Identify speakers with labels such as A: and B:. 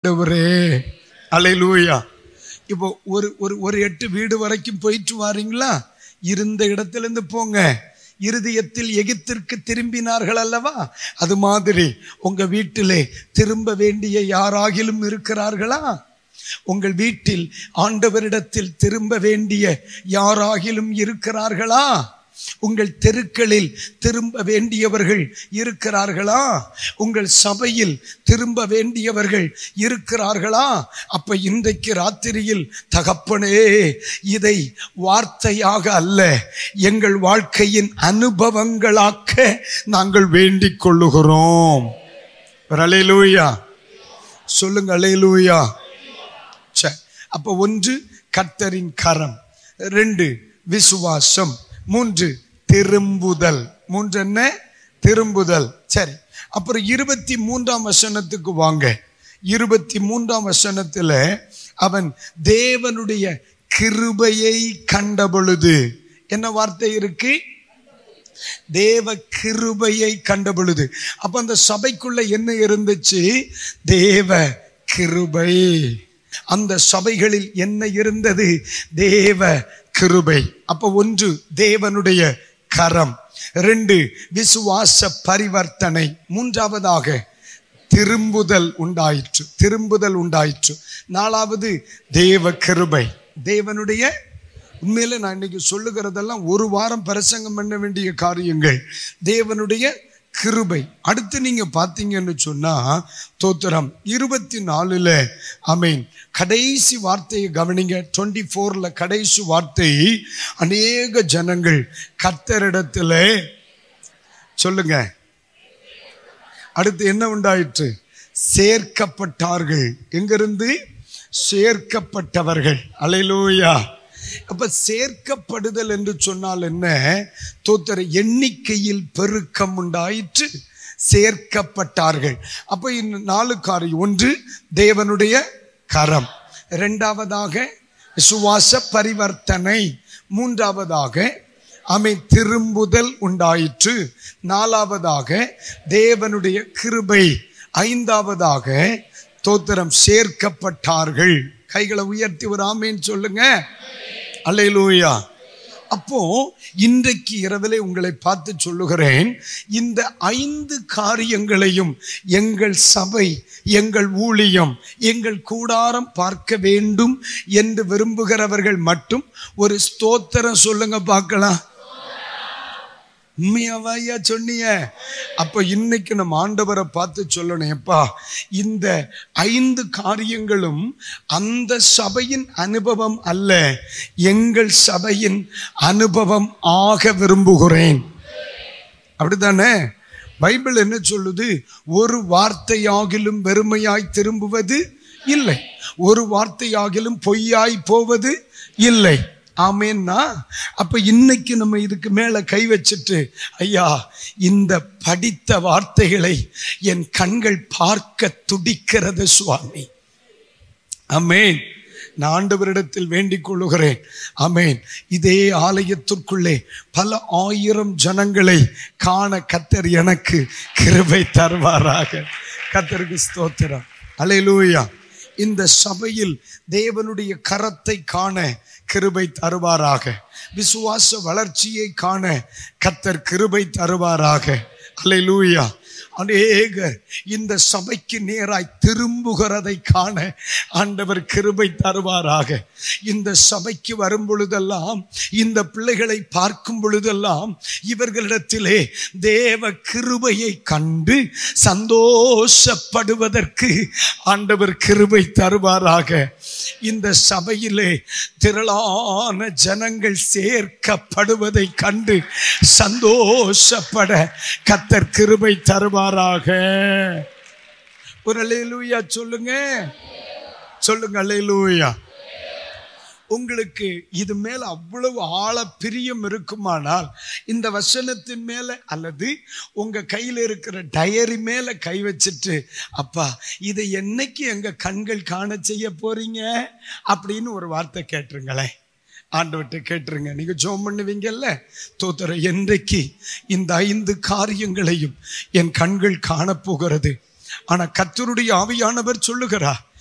A: ஆண்டவரே அலையிலூயா இப்போ ஒரு ஒரு ஒரு எட்டு வீடு வரைக்கும் போயிட்டு வாரீங்களா இருந்த இடத்துல இருந்து போங்க இருதயத்தில் எகிப்திற்கு திரும்பினார்கள் அல்லவா அது மாதிரி உங்க வீட்டிலே திரும்ப வேண்டிய யாராகிலும் இருக்கிறார்களா உங்கள் வீட்டில் ஆண்டவரிடத்தில் திரும்ப வேண்டிய யாராகிலும் இருக்கிறார்களா உங்கள் தெருக்களில் திரும்ப வேண்டியவர்கள் இருக்கிறார்களா உங்கள் சபையில் திரும்ப வேண்டியவர்கள் இருக்கிறார்களா அப்ப இன்றைக்கு ராத்திரியில் தகப்பனே இதை வார்த்தையாக அல்ல எங்கள் வாழ்க்கையின் அனுபவங்களாக்க நாங்கள் வேண்டிக் கொள்ளுகிறோம் அலையிலூயா சொல்லுங்க அலையிலூயா சரி அப்ப ஒன்று கர்த்தரின் கரம் ரெண்டு விசுவாசம் மூன்று திரும்புதல் மூன்று என்ன திரும்புதல் சரி அப்புறம் இருபத்தி மூன்றாம் வசனத்துக்கு வாங்க இருபத்தி மூன்றாம் வசனத்துல அவன் தேவனுடைய கிருபையை கண்ட பொழுது என்ன வார்த்தை இருக்கு தேவ கிருபையை கண்ட பொழுது அப்ப அந்த சபைக்குள்ள என்ன இருந்துச்சு தேவ கிருபை அந்த சபைகளில் என்ன இருந்தது தேவ கிருபை அப்ப ஒன்று தேவனுடைய கரம் ரெண்டு விசுவாச பரிவர்த்தனை மூன்றாவதாக திரும்புதல் உண்டாயிற்று திரும்புதல் உண்டாயிற்று நாலாவது தேவ கிருபை தேவனுடைய உண்மையில நான் இன்னைக்கு சொல்லுகிறதெல்லாம் ஒரு வாரம் பிரசங்கம் பண்ண வேண்டிய காரியங்கள் தேவனுடைய கிருபை அடுத்து நீங்க பார்த்தீங்கன்னு சொன்னா தோத்திரம் இருபத்தி நாலுல அமீன் கடைசி வார்த்தையை கவனிங்க டுவெண்ட்டி ஃபோர்ல கடைசி வார்த்தை அநேக ஜனங்கள் கர்த்தரிடத்துல சொல்லுங்க அடுத்து என்ன உண்டாயிற்று சேர்க்கப்பட்டார்கள் எங்கிருந்து சேர்க்கப்பட்டவர்கள் அலையிலூயா அப்ப சேர்க்கப்படுதல் என்று சொன்னால் என்ன தோத்தர எண்ணிக்கையில் பெருக்கம் உண்டாயிற்று சேர்க்கப்பட்டார்கள் அப்ப இந்த நாலு காரியம் ஒன்று தேவனுடைய கரம் இரண்டாவதாக விசுவாச பரிவர்த்தனை மூன்றாவதாக அமை திரும்புதல் உண்டாயிற்று நாலாவதாக தேவனுடைய கிருபை ஐந்தாவதாக தோத்திரம் சேர்க்கப்பட்டார்கள் கைகளை உயர்த்தி ஒரு ஆமேன்னு சொல்லுங்க அல்லையிலூயா அப்போ இன்றைக்கு இரவிலே உங்களை பார்த்து சொல்லுகிறேன் இந்த ஐந்து காரியங்களையும் எங்கள் சபை எங்கள் ஊழியம் எங்கள் கூடாரம் பார்க்க வேண்டும் என்று விரும்புகிறவர்கள் மட்டும் ஒரு ஸ்தோத்திரம் சொல்லுங்க பார்க்கலாம் உண்மையாவையா சொன்னீங்க அப்ப இன்னைக்கு நம்ம ஆண்டவரை பார்த்து சொல்லணும் எப்பா இந்த ஐந்து காரியங்களும் அந்த சபையின் அனுபவம் அல்ல எங்கள் சபையின் அனுபவம் ஆக விரும்புகிறேன் அப்படித்தானே பைபிள் என்ன சொல்லுது ஒரு வார்த்தையாகிலும் வெறுமையாய் திரும்புவது இல்லை ஒரு வார்த்தையாகிலும் பொய்யாய் போவது இல்லை ஆமேன்னா அப்ப இன்னைக்கு நம்ம இதுக்கு மேல கை வச்சுட்டு ஐயா இந்த படித்த வார்த்தைகளை என் கண்கள் பார்க்க துடிக்கிறது சுவாமி அமேன் நான் ஆண்டவரிடத்தில் வேண்டிக் கொள்ளுகிறேன் அமேன் இதே ஆலயத்திற்குள்ளே பல ஆயிரம் ஜனங்களை காண கத்தர் எனக்கு கிருபை தருவாராக கத்தருக்கு ஸ்தோத்திரம் அலையிலூயா இந்த சபையில் தேவனுடைய கரத்தை காண கிருபை தருவாராக விசுவாச வளர்ச்சியை காண கத்தர் கிருபை தருவாராக அலையிலூயா அநேகர் இந்த சபைக்கு நேராய் திரும்புகிறதை காண ஆண்டவர் கிருபை தருவாராக இந்த சபைக்கு வரும் பொழுதெல்லாம் இந்த பிள்ளைகளை பார்க்கும் பொழுதெல்லாம் இவர்களிடத்திலே தேவ கிருபையை கண்டு சந்தோஷப்படுவதற்கு ஆண்டவர் கிருபை தருவாராக இந்த சபையிலே திரளான ஜனங்கள் சேர்க்கப்படுவதை கண்டு சந்தோஷப்பட கத்தர் கிருபை தருவாராக ஒரு அலையிலூயா சொல்லுங்க சொல்லுங்க அலையிலூயா உங்களுக்கு இது மேல அவ்வளவு ஆழ பிரியம் இருக்குமானால் இந்த வசனத்தின் மேல அல்லது உங்க கையில இருக்கிற டயரி மேல கை வச்சுட்டு அப்பா இதை என்னைக்கு எங்க கண்கள் காண செய்ய போறீங்க அப்படின்னு ஒரு வார்த்தை கேட்டுருங்களேன் ஆண்டவர்கிட்ட கேட்டுருங்க நீங்க ஜோம் பண்ணுவீங்கல்ல தோத்தர என்றைக்கு இந்த ஐந்து காரியங்களையும் என் கண்கள் காணப்போகிறது ஆனா கர்த்தருடைய ஆவியானவர் சொல்லுகிறார்